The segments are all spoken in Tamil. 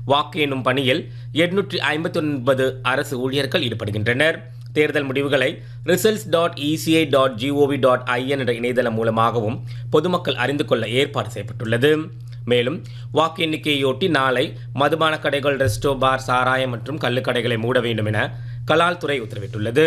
வாக்கு எண்ணும் பணியில் எட்நூற்றி ஐம்பத்தி ஒன்பது அரசு ஊழியர்கள் ஈடுபடுகின்றனர் தேர்தல் முடிவுகளை results dot E C I dot G O V dot I N என்ற இணையதளம் மூலமாகவும் பொதுமக்கள் அறிந்து கொள்ள ஏற்பாடு செய்யப்பட்டுள்ளது மேலும் வாக்கு எண்ணிக்கையொட்டி நாளை மதுபான கடைகள் ரெஸ்டோ பார் சாராயம் மற்றும் கள்ளுக்கடைகளை மூட வேண்டும் என கலால் துறை உத்தரவிட்டுள்ளது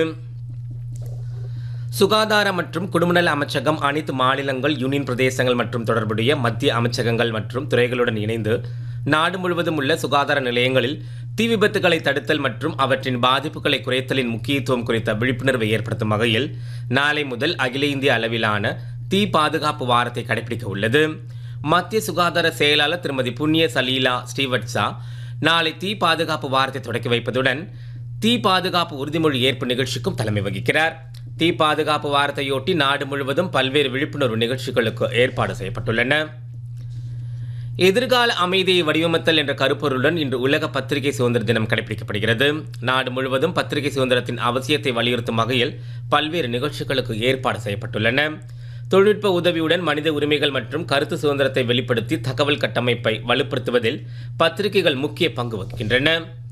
சுகாதார மற்றும் குடும்பநல அமைச்சகம் அனைத்து மாநிலங்கள் யூனியன் பிரதேசங்கள் மற்றும் தொடர்புடைய மத்திய அமைச்சகங்கள் மற்றும் துறைகளுடன் இணைந்து நாடு முழுவதும் உள்ள சுகாதார நிலையங்களில் தீ விபத்துகளை தடுத்தல் மற்றும் அவற்றின் பாதிப்புகளை குறைத்தலின் முக்கியத்துவம் குறித்த விழிப்புணர்வை ஏற்படுத்தும் வகையில் நாளை முதல் அகில இந்திய அளவிலான தீ பாதுகாப்பு வாரத்தை கடைபிடிக்க உள்ளது மத்திய சுகாதார செயலாளர் திருமதி புண்ணிய சலீலா ஸ்ரீவத்சா நாளை தீ பாதுகாப்பு வாரத்தை தொடக்கி வைப்பதுடன் தீ பாதுகாப்பு உறுதிமொழி ஏற்பு நிகழ்ச்சிக்கும் தலைமை வகிக்கிறார் தீ பாதுகாப்பு வாரத்தையொட்டி நாடு முழுவதும் பல்வேறு விழிப்புணர்வு நிகழ்ச்சிகளுக்கு ஏற்பாடு செய்யப்பட்டுள்ளன எதிர்கால அமைதியை வடிவமைத்தல் என்ற கருப்பொருளுடன் இன்று உலக பத்திரிகை சுதந்திர தினம் கடைபிடிக்கப்படுகிறது நாடு முழுவதும் பத்திரிகை சுதந்திரத்தின் அவசியத்தை வலியுறுத்தும் வகையில் பல்வேறு நிகழ்ச்சிகளுக்கு ஏற்பாடு செய்யப்பட்டுள்ளன தொழில்நுட்ப உதவியுடன் மனித உரிமைகள் மற்றும் கருத்து சுதந்திரத்தை வெளிப்படுத்தி தகவல் கட்டமைப்பை வலுப்படுத்துவதில் பத்திரிகைகள் முக்கிய பங்கு வகிக்கின்றன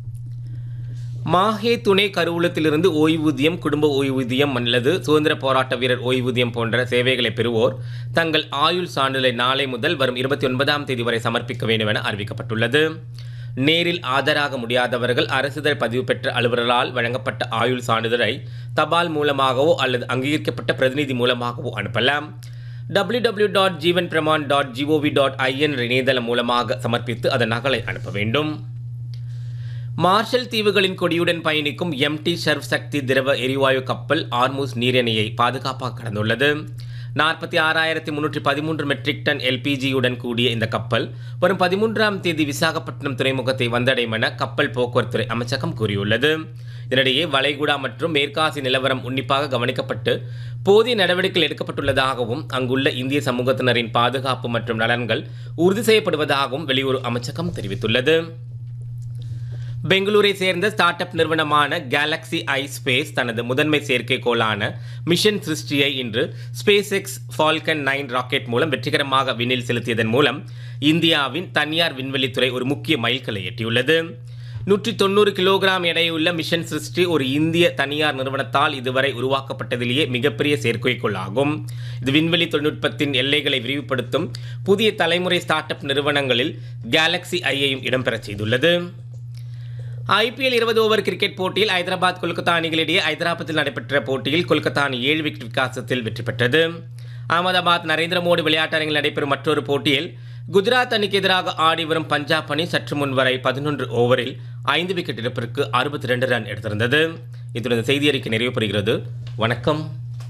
மாஹே துணை கருவூலத்திலிருந்து ஓய்வூதியம் குடும்ப ஓய்வூதியம் அல்லது சுதந்திர போராட்ட வீரர் ஓய்வூதியம் போன்ற சேவைகளை பெறுவோர் தங்கள் ஆயுள் சான்றிதழை நாளை முதல் வரும் இருபத்தி ஒன்பதாம் தேதி வரை சமர்ப்பிக்க வேண்டும் என அறிவிக்கப்பட்டுள்ளது நேரில் ஆஜராக முடியாதவர்கள் அரசிதழ் பதிவு பெற்ற அலுவலரால் வழங்கப்பட்ட ஆயுள் சான்றிதழை தபால் மூலமாகவோ அல்லது அங்கீகரிக்கப்பட்ட பிரதிநிதி மூலமாகவோ அனுப்பலாம் W W dot Jeevan Pramaan dot G O V dot I N இணையதளம் மூலமாக சமர்ப்பித்து அதன் நகலை அனுப்ப வேண்டும் மார்ஷல் தீவுகளின் கொடியுடன் பயணிக்கும் எம்டி ஷர்வ் சக்தி திரவ எரிவாயு கப்பல் ஆர்மூஸ் நீரிணையை பாதுகாப்பாக கடந்துள்ளது நாற்பத்தி ஆறாயிரத்தி முன்னூற்றி பதிமூன்று மெட்ரிக் டன் எல்பிஜியுடன் கூடிய இந்த கப்பல் வரும் பதிமூன்றாம் தேதி விசாகப்பட்டினம் துறைமுகத்தை வந்தடையும் என கப்பல் போக்குவரத்துறை அமைச்சகம் கூறியுள்ளது இதனிடையே வளைகுடா மற்றும் மேற்காசிய நிலவரம் உன்னிப்பாக கவனிக்கப்பட்டு போதிய நடவடிக்கைகள் எடுக்கப்பட்டுள்ளதாகவும் அங்குள்ள இந்திய சமூகத்தினரின் பாதுகாப்பு மற்றும் நலன்கள் உறுதி செய்யப்படுவதாகவும் வெளியுறவு அமைச்சகம் தெரிவித்துள்ளது பெங்களூரை சேர்ந்த ஸ்டார்ட் அப் நிறுவனமான கேலக்ஸி ஐ ஸ்பேஸ் தனது முதன்மை செயற்கைக்கோளான மிஷன் சிருஷ்டியை இன்று Space X Falcon nine rocket மூலம் வெற்றிகரமாக விண்ணில் செலுத்தியதன் மூலம் இந்தியாவின் தனியார் விண்வெளித்துறை ஒரு முக்கிய மைல்கல்லை எட்டியுள்ளது நூற்றி தொண்ணூறு கிலோகிராம் எடையுள்ள மிஷன் சிருஷ்டி ஒரு இந்திய தனியார் நிறுவனத்தால் இதுவரை உருவாக்கப்பட்டதிலேயே மிகப்பெரிய செயற்கைக்கோள் ஆகும் இது விண்வெளி தொழில்நுட்பத்தின் எல்லைகளை விரிவுபடுத்தும் புதிய தலைமுறை ஸ்டார்ட் அப் நிறுவனங்களில் கேலக்ஸி ஐயையும் இடம்பெறச் செய்துள்ளது ஐபிஎல் இருபது ஓவர் கிரிக்கெட் போட்டியில் ஐதராபாத் கொல்கத்தா அணிகளிடையே ஐதராபாத்தில் நடைபெற்ற போட்டியில் கொல்கத்தா அணி ஏழு விக்கெட் வித்தியாசத்தில் வெற்றி பெற்றது அகமதாபாத் நரேந்திர மோடி விளையாட்டரங்கில் நடைபெறும் மற்றொரு போட்டியில் குஜராத் அணிக்கு எதிராக ஆடி வரும் பஞ்சாப் அணி சற்று முன் வரை பதினொன்று ஓவரில் ஐந்து விக்கெட் இழப்பிற்கு அறுபத்தி ரெண்டு ரன் எடுத்திருந்தது இத்துடன் செய்தி அறிக்கை நிறைவு பெறுகிறது வணக்கம்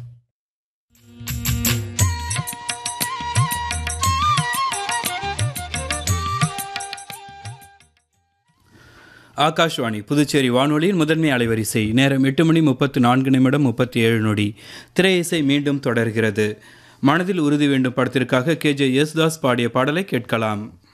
ஆகாஷ்வாணி புதுச்சேரி வானொலியின் முதன்மை அலைவரிசை நேரம் எட்டு மணி முப்பத்து நான்கு நிமிடம் முப்பத்தி ஏழு நொடி திரை இசை மீண்டும் தொடர்கிறது மனதில் உறுதி வேண்டும் படத்திற்காக கே ஜே யேசுதாஸ் பாடிய பாடலை கேட்கலாம்